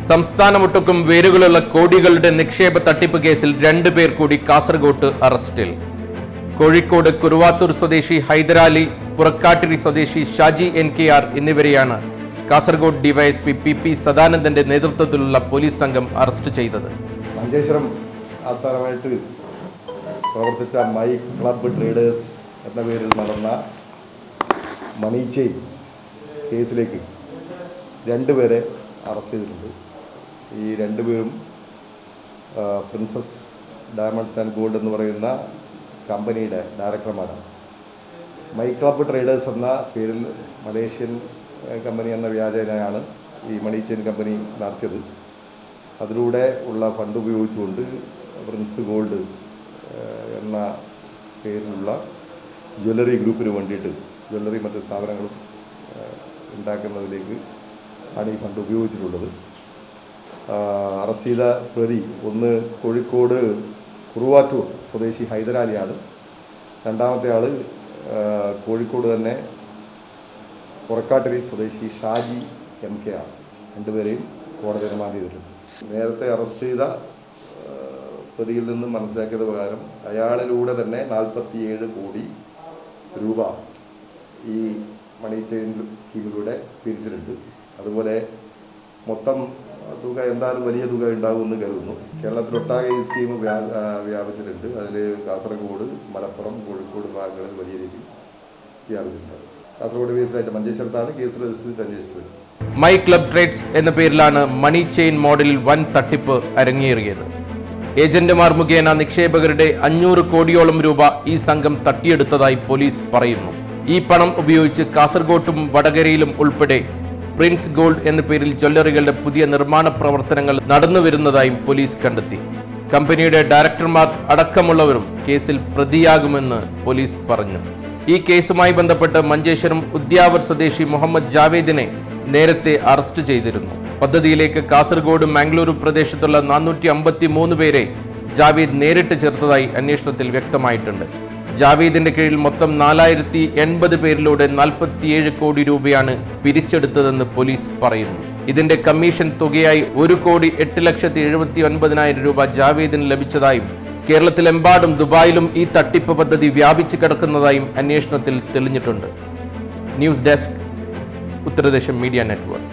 സംസ്ഥാനമൊട്ടുക്കും വേരുകളുള്ള കോടികളുടെ നിക്ഷേപ തട്ടിപ്പ് കേസിൽ രണ്ടുപേർ കൂടി കാസർഗോട്ട് അറസ്റ്റിൽ കോഴിക്കോട് കുറുവാത്തൂർ സ്വദേശി ഹൈദരാലി പുറക്കാട്ടിരി സ്വദേശി ഷാജി എൻ കെ ആർ എന്നിവരെയാണ് കാസർഗോഡ് ഡിവൈഎസ്പി പി പി സദാനന്ദന്റെ നേതൃത്വത്തിലുള്ള പോലീസ് സംഘം അറസ്റ്റ് ചെയ്തത് മഞ്ചേശ്വരം ആസ്ഥാനമായിട്ട് പ്രവർത്തിച്ച മൈ ക്ലബ്ബ് ട്രേഡേഴ്സ് എന്ന പേരിൽ നടന്ന മണി ചെയിൻ കേസിലേക്ക് രണ്ടുപേരെ അറസ്റ്റ് ചെയ്തിട്ടുണ്ട് ഈ രണ്ടുപേരും ആ, പ്രിൻസസ് ഡയമണ്ട്സ് ആൻഡ് ഗോൾഡ് എന്ന് പറയുന്ന കമ്പനിയുടെ ഡയറക്ടർമാരാണ് മൈ ക്ലബ്ബ് ട്രേഡേഴ്സ് എന്ന പേരിൽ മലേഷ്യൻ ഏഹ്, കമ്പനി എന്ന വ്യാജേനയാണ് ഈ മണി ചെയിൻ കമ്പനി നടത്തിയത് അതിലൂടെ ഉള്ള ഫണ്ട് ഉപയോഗിച്ചുകൊണ്ട് പ്രിൻസ് ഗോൾഡ് ഏഹ്, എന്ന പേരിലുള്ള ജ്വല്ലറി ഗ്രൂപ്പിന് വേണ്ടിയിട്ട് ജ്വല്ലറി മറ്റ് സ്ഥാപനങ്ങളും ഏഹ്, ഉണ്ടാക്കുന്നതിലേക്ക് ആണ് ഈ ഫണ്ട് ഉപയോഗിച്ചിട്ടുള്ളത് ആഹ്, അറസ്റ്റ് ചെയ്ത പ്രതി ഒന്ന് കോഴിക്കോട് കുറുവാറ്റൂർ സ്വദേശി ഹൈദരാലിയാണ് രണ്ടാമത്തെ ആൾ കോഴിക്കോട് തന്നെ പുറക്കാട്ടിരി സ്വദേശി ഷാജി എം കെ ആണ് രണ്ടുപേരെയും കോടതി റിമാൻഡ് ചെയ്തിട്ടുണ്ട് നേരത്തെ അറസ്റ്റ് ചെയ്ത ആ, പ്രതിയിൽ നിന്നും മനസ്സിലാക്കിയത് പ്രകാരം അയാളിലൂടെ തന്നെ നാൽപ്പത്തിയേഴ് കോടി രൂപ ഈ മണി ചെയിൻ സ്കീമിലൂടെ പിരിച്ചിട്ടുണ്ട് അതുപോലെ മൊത്തം തുക എന്തായാലും വലിയ തുക ഉണ്ടാകുമെന്ന് കരുതുന്നു കേരളത്തിലൊട്ടാകെ ഈ സ്കീം വ്യാ ആ, വ്യാപിച്ചിട്ടുണ്ട് അതിൽ കാസർഗോഡ് മലപ്പുറം കോഴിക്കോട് ഭാഗങ്ങളിൽ വലിയ രീതിയിൽ വ്യാപിച്ചിട്ടുണ്ട് കാസർഗോഡ് ബേസ്ഡായിട്ട് മഞ്ചേശ്വരത്താണ് കേസ് രജിസ്റ്റർ ചെയ്ത് അന്വേഷിച്ചത് മൈ ക്ലബ് ട്രേഡ്സ് എന്ന പേരിലാണ് മണി ചെയിൻ മോഡലിൽ വൻ തട്ടിപ്പ് അരങ്ങേറിയത് ഏജന്റുമാർ മുഖേന നിക്ഷേപകരുടെ അഞ്ഞൂറ് കോടിയോളം രൂപ ഈ സംഘം തട്ടിയെടുത്തതായി പോലീസ് പറയുന്നു ഈ പണം ഉപയോഗിച്ച് കാസർഗോട്ടും വടകരയിലും ഉൾപ്പെടെ പ്രിൻസ് ഗോൾഡ് എന്ന പേരിൽ ജ്വല്ലറികളുടെ പുതിയ നിർമ്മാണ പ്രവർത്തനങ്ങൾ നടന്നുവരുന്നതായും പോലീസ് കണ്ടെത്തി കമ്പനിയുടെ ഡയറക്ടർമാർ അടക്കമുള്ളവരും കേസിൽ പ്രതിയാകുമെന്ന് പോലീസ് പറഞ്ഞു ഈ കേസുമായി ബന്ധപ്പെട്ട് മഞ്ചേശ്വരം ഉദ്യാവർ സ്വദേശി മുഹമ്മദ് ജാവേദിനെ നേരത്തെ അറസ്റ്റ് ചെയ്തിരുന്നു പദ്ധതിയിലേക്ക് കാസർഗോഡ് മാംഗ്ലൂരു പ്രദേശത്തുള്ള നാനൂറ്റി അമ്പത്തി മൂന്ന് പേരെ ജാവേദ് നേരിട്ട് ചേർത്തതായി അന്വേഷണത്തിൽ വ്യക്തമായിട്ടുണ്ട് ജാവേദിന്റെ കീഴിൽ മൊത്തം നാലായിരത്തി എൺപത് പേരിലൂടെ നാൽപ്പത്തിയേഴ് കോടി രൂപയാണ് പിരിച്ചെടുത്തതെന്ന് പോലീസ് പറയുന്നു ഇതിന്റെ കമ്മീഷൻ തുകയായി ഒരു കോടി എട്ട് ലക്ഷത്തി എഴുപത്തി ഒൻപതിനായിരം രൂപ ജാവേദിന് ലഭിച്ചതായും കേരളത്തിലെമ്പാടും ദുബായിലും ഈ തട്ടിപ്പ് പദ്ധതി വ്യാപിച്ചു കിടക്കുന്നതായും അന്വേഷണത്തിൽ തെളിഞ്ഞിട്ടുണ്ട് news desk Utharadesam media network